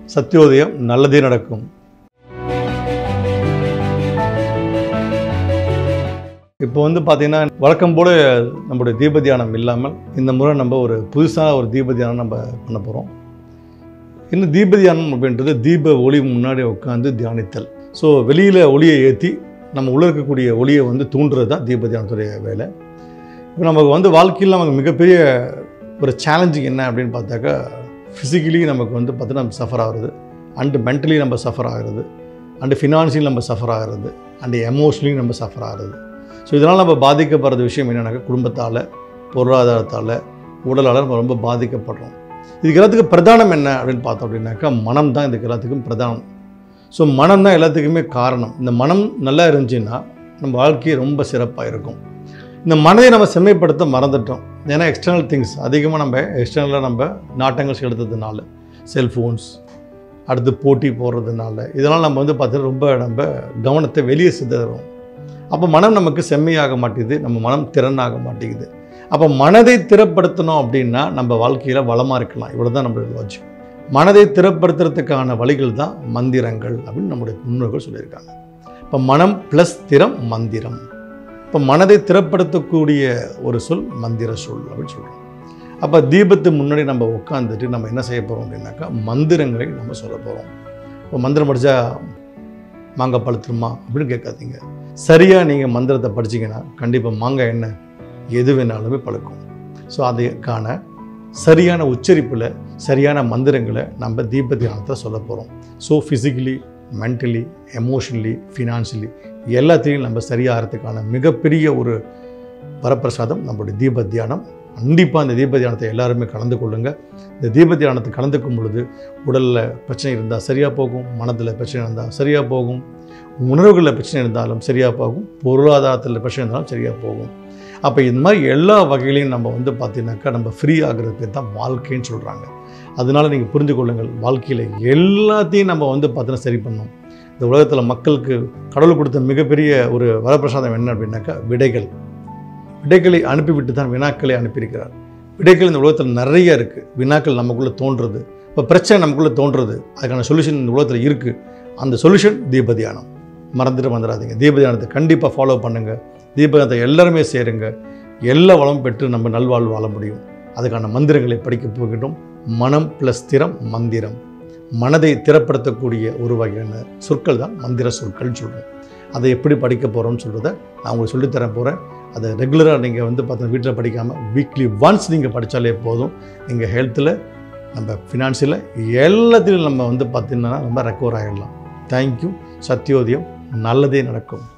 சத்தியோதயம் நல்லதே நடக்கும் இப்போ வந்து பார்த்தீங்கன்னா வழக்கம் போல நம்முடைய தீப தியானம் இல்லாமல் இந்த முறை நம்ம ஒரு புதுசாக ஒரு தீப தியானம் நம்ம பண்ண போகிறோம் இன்னும் தீப தியானம் அப்படின்றது தீப ஒளி முன்னாடி உட்காந்து தியானித்தல் ஸோ வெளியில் ஒளியை ஏற்றி நம்ம உள்ள இருக்கக்கூடிய ஒளியை வந்து தூண்டுறது தான் தீப தியானத்துடைய வேலை இப்போ நமக்கு வந்து வாழ்க்கையில் நமக்கு மிகப்பெரிய ஒரு சேலஞ்சிங் என்ன அப்படின்னு பார்த்தாக்கா ஃபிசிக்கலி நமக்கு வந்து பார்த்தீங்கன்னா நம்ம சஃபர் ஆகுறது அண்டு மென்டலி நம்ம சஃபர் ஆகிறது அண்டு ஃபினான்ஷியலி நம்ம சஃபர் ஆகிறது அண்டு எமோஷ்னலி நம்ம சஃபர் ஆகிறது ஸோ இதனால் நம்ம பாதிக்கப்படுற விஷயம் என்னென்னாக்கா குடும்பத்தால் பொருளாதாரத்தால் உடலால் நம்ம ரொம்ப பாதிக்கப்படுறோம் இதுக்கு எல்லாத்துக்கும் பிரதானம் என்ன அப்படின்னு பார்த்தோம் அப்படின்னாக்கா மனம் தான் இதுக்கு எல்லாத்துக்கும் பிரதானம் ஸோ மனம் தான் எல்லாத்துக்குமே காரணம் இந்த மனம் நல்லா இருந்துச்சுன்னா நம்ம வாழ்க்கை ரொம்ப சிறப்பாக இருக்கும் இந்த மனதை நம்ம செம்மைப்படுத்த மறந்துட்டோம் ஏன்னா எக்ஸ்டர்னல் திங்ஸ் அதிகமாக நம்ம எக்ஸ்டர்னலாக நம்ம நாட்டங்கள் செலுத்துறதுனால செல்ஃபோன்ஸ் அடுத்து போட்டி போடுறதுனால இதனால் நம்ம வந்து பார்த்தீங்கன்னா ரொம்ப நம்ம கவனத்தை வெளியே சிதறோம் அப்போ மனம் நமக்கு செம்மையாக மாட்டேங்குது நம்ம மனம் திறனாக மாட்டேங்குது அப்போ மனதை திறப்படுத்தணும் அப்படின்னா நம்ம வாழ்க்கையில் வளமாக இருக்கலாம் இவ்வளோ தான் நம்மளுடைய லாஜிக் மனதை திறப்படுத்துறதுக்கான வழிகள் தான் மந்திரங்கள் அப்படின்னு நம்முடைய முன்னோர்கள் சொல்லியிருக்காங்க இப்போ மனம் ப்ளஸ் திறம் மந்திரம் இப்போ மனதை திறப்படுத்தக்கூடிய ஒரு சொல் மந்திர சொல் அப்படின்னு சொல்கிறோம் அப்போ தீபத்து முன்னாடி நம்ம உட்காந்துட்டு நம்ம என்ன செய்ய போகிறோம் அப்படின்னாக்கா மந்திரங்களை நம்ம சொல்ல போகிறோம் இப்போ மந்திரம் படித்தா மாங்காய் பழுத்துருமா அப்படின்னு கேட்காதீங்க சரியாக நீங்கள் மந்திரத்தை படிச்சீங்கன்னா கண்டிப்பாக மாங்காய் என்ன எது வேணாலுமே பழுக்கும் ஸோ அதுக்கான சரியான உச்சரிப்பில் சரியான மந்திரங்களை நம்ம தீப தியானத்தில் சொல்ல போகிறோம் so physically mentally emotionally financially எல்லாத்தையும் நம்ம சரியாகிறதுக்கான மிகப்பெரிய ஒரு வரப்பிரசாதம் நம்மளுடைய தீப தியானம் கண்டிப்பாக இந்த தீப தியானத்தை எல்லாருமே கலந்து கொள்ளுங்கள் இந்த தீப தியானத்தை கலந்துக்கும் பொழுது உடலில் பிரச்சனை இருந்தால் சரியாக போகும் மனதில் பிரச்சனை இருந்தால் சரியாக போகும் உணர்வுகளில் பிரச்சனை இருந்தாலும் சரியாக போகும் பொருளாதாரத்தில் பிரச்சனை இருந்தாலும் சரியாக போகும் அப்போ இந்த மாதிரி எல்லா வகையிலையும் நம்ம வந்து பார்த்தீங்கன்னாக்கா நம்ம ஃப்ரீ ஆகிறது பேர் தான் வாழ்க்கைன்னு சொல்கிறாங்க அதனால் நீங்கள் புரிந்து கொள்ளுங்கள் வாழ்க்கையில் எல்லாத்தையும் நம்ம வந்து பார்த்தீங்கன்னா சரி பண்ணோம் இந்த உலகத்தில் மக்களுக்கு கடவுள் கொடுத்த மிகப்பெரிய ஒரு வரப்பிரசாதம் என்ன அப்படின்னாக்கா விடைகள் விடைகளை அனுப்பிவிட்டு தான் வினாக்களை அனுப்பியிருக்கிறார் விடைகள் இந்த உலகத்தில் நிறைய இருக்குது வினாக்கள் நமக்குள்ளே தோன்றுறது இப்போ பிரச்சனை நமக்குள்ளே தோன்றுறது அதுக்கான சொல்யூஷன் இந்த உலகத்தில் இருக்குது அந்த சொல்யூஷன் தீபதியானம் மறந்துட்டு வந்துடாதீங்க தீபதியானத்தை கண்டிப்பாக ஃபாலோ பண்ணுங்கள் தீபதியானத்தை எல்லாருமே சேருங்க எல்லா வளமும் பெற்று நம்ம நல்வாழ்வு வாழ முடியும் அதுக்கான மந்திரங்களை படிக்க போகின்றோம் மனம் ப்ளஸ் திறம் மந்திரம் மனதை திறப்படுத்தக்கூடிய ஒரு வகையான சொற்கள் தான் மந்திர சொற்கள்னு சொல்கிறோம் அதை எப்படி படிக்க போகிறோம்னு சொல்கிறத நான் உங்களுக்கு சொல்லித்தரேன் போகிறேன் அதை ரெகுலராக நீங்கள் வந்து பார்த்தீங்கன்னா வீட்டில் படிக்காமல் வீக்லி ஒன்ஸ் நீங்கள் படித்தாலே போதும் நீங்கள் ஹெல்த்தில் நம்ம ஃபினான்ஷியலில் எல்லாத்திலும் நம்ம வந்து பார்த்திங்கன்னா ரொம்ப ரெக்கவர் ஆகிடலாம் தேங்க்யூ சத்தியோதயம் நல்லதே நடக்கும்